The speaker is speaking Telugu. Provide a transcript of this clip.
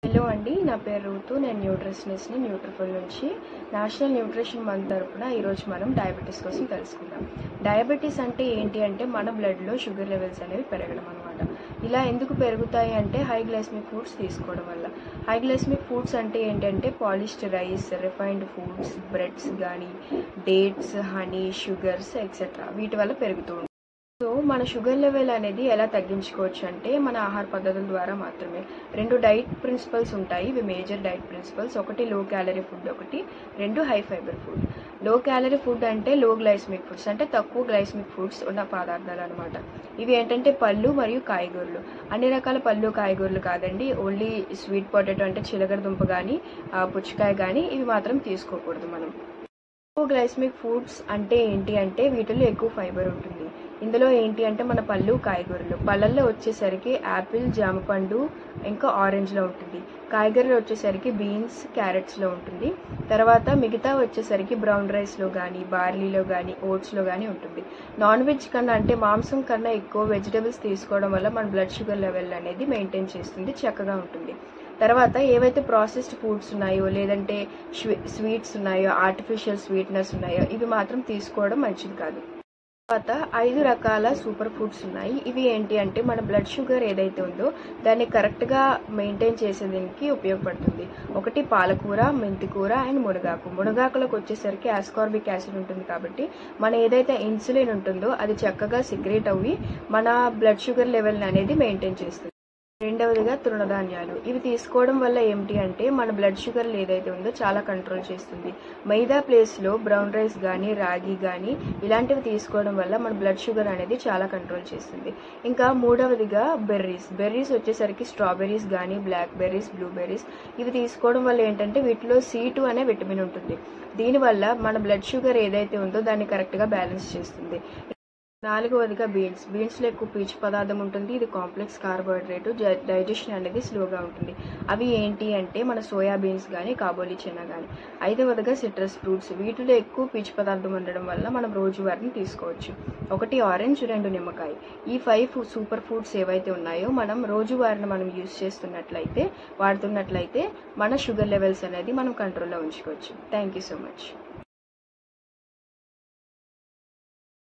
హలో అండి నా పేరు ఋతు నేను న్యూట్రిషనిస్ట్ని న్యూట్రిఫుల్ నుంచి నేషనల్ న్యూట్రిషన్ మంత్ తరపున ఈరోజు మనం డయాబెటీస్ కోసం తెలుసుకుందాం డయాబెటీస్ అంటే ఏంటి అంటే మన బ్లడ్లో షుగర్ లెవెల్స్ అనేవి పెరగడం అనమాట ఇలా ఎందుకు పెరుగుతాయి అంటే హై గ్లైసమిక్ ఫుడ్స్ తీసుకోవడం వల్ల హై గ్లైసమిక్ ఫుడ్స్ అంటే ఏంటంటే polished rice refined foods breads కానీ డేట్స్ హనీ షుగర్స్ ఎక్సెట్రా వీటి వల్ల పెరుగుతూ ఉంటుంది సో మన షుగర్ లెవెల్ అనేది ఎలా తగ్గించుకోవచ్చు అంటే మన ఆహార పద్ధతుల ద్వారా మాత్రమే రెండు డైట్ ప్రిన్సిపల్స్ ఉంటాయి ఇవి మేజర్ డైట్ ప్రిన్సిపల్స్ ఒకటి లో క్యాలరీ ఫుడ్ ఒకటి రెండు high fibre food low calorie food అంటే లో గ్లైసమిక్ ఫుడ్స్ అంటే తక్కువ గ్లైసమిక్ ఫుడ్స్ ఉన్న పదార్థాలు అనమాట ఇవి ఏంటంటే పళ్ళు మరియు కాయగూరలు అన్ని రకాల పళ్ళు కాయగూరలు కాదండి ఓన్లీ స్వీట్ పొటాటో అంటే చిలకడ దుంప కానీ పుచ్చకాయ కానీ ఇవి మాత్రం తీసుకోకూడదు మనం ఎక్కువ గ్లైసమిక్ ఫుడ్స్ అంటే ఏంటి అంటే వీటిలో ఎక్కువ ఫైబర్ ఉంటుంది ఇందులో ఏంటి అంటే మన పళ్ళు కాయగూరలు పళ్ళల్లో వచ్చేసరికి యాపిల్ జామపండు ఇంకా ఆరెంజ్లో ఉంటుంది కాయగూరలు వచ్చేసరికి బీన్స్ క్యారెట్స్లో ఉంటుంది తర్వాత మిగతా వచ్చేసరికి బ్రౌన్ రైస్లో కానీ బార్లీలో కానీ ఓట్స్లో కానీ ఉంటుంది నాన్ వెజ్ కన్నా అంటే మాంసం కన్నా ఎక్కువ వెజిటబుల్స్ తీసుకోవడం వల్ల మన బ్లడ్ షుగర్ లెవెల్ అనేది మెయింటైన్ చేస్తుంది చక్కగా ఉంటుంది తర్వాత ఏవైతే ప్రాసెస్డ్ ఫుడ్స్ ఉన్నాయో లేదంటే స్వీట్స్ ఉన్నాయో ఆర్టిఫిషియల్ స్వీట్నెస్ ఉన్నాయో ఇవి మాత్రం తీసుకోవడం మంచిది కాదు తర్వాత ఐదు రకాల సూపర్ ఫుడ్స్ ఉన్నాయి ఇవి ఏంటి అంటే మన బ్లడ్ షుగర్ ఏదైతే ఉందో దాన్ని కరెక్ట్గా మెయింటైన్ చేసేదానికి ఉపయోగపడుతుంది ఒకటి పాలకూర మెంతికూర అండ్ మునగాకు మునగాకులకు వచ్చేసరికి ఆస్కార్బిక్ యాసిడ్ ఉంటుంది కాబట్టి మన ఏదైతే ఇన్సులిన్ ఉంటుందో అది చక్కగా సిగ్రేట్ అవ్వి మన బ్లడ్ షుగర్ లెవెల్ అనేది మెయింటైన్ చేస్తుంది రెండవదిగా తృణధాన్యాలు ఇవి తీసుకోవడం వల్ల ఏమిటి అంటే మన బ్లడ్ షుగర్ ఏదైతే ఉందో చాలా కంట్రోల్ చేస్తుంది మైదా ప్లేస్లో బ్రౌన్ రైస్ కానీ రాగి కానీ ఇలాంటివి తీసుకోవడం వల్ల మన బ్లడ్ షుగర్ అనేది చాలా కంట్రోల్ చేస్తుంది ఇంకా మూడవదిగా బెర్రీస్ బెర్రీస్ వచ్చేసరికి స్ట్రాబెర్రీస్ కానీ బ్లాక్ బెర్రీస్ బ్లూబెర్రీస్ ఇవి తీసుకోవడం వల్ల ఏంటంటే వీటిలో సి టూ అనే విటమిన్ ఉంటుంది దీనివల్ల మన బ్లడ్ షుగర్ ఏదైతే ఉందో దాన్ని కరెక్ట్గా బ్యాలెన్స్ చేస్తుంది నాలుగవదిగా బీన్స్ బీన్స్లో ఎక్కువ పీచు పదార్థం ఉంటుంది ఇది కాంప్లెక్స్ కార్బోహైడ్రేట్ డైజెషన్ అనేది స్లోగా ఉంటుంది అవి ఏంటి అంటే మన సోయా బీన్స్ కానీ కాబోలి చెనా కానీ ఐదవదిగా సిట్రస్ ఫ్రూట్స్ వీటిలో ఎక్కువ పీచు పదార్థం ఉండడం వల్ల మనం రోజువారీని తీసుకోవచ్చు ఒకటి ఆరెంజ్ రెండు నిమ్మకాయ ఈ ఫైవ్ సూపర్ ఫుడ్స్ ఏవైతే ఉన్నాయో మనం రోజువారీని మనం యూస్ చేస్తున్నట్లయితే వాడుతున్నట్లయితే మన షుగర్ లెవెల్స్ అనేది మనం కంట్రోల్లో ఉంచుకోవచ్చు థ్యాంక్ యూ సో మచ్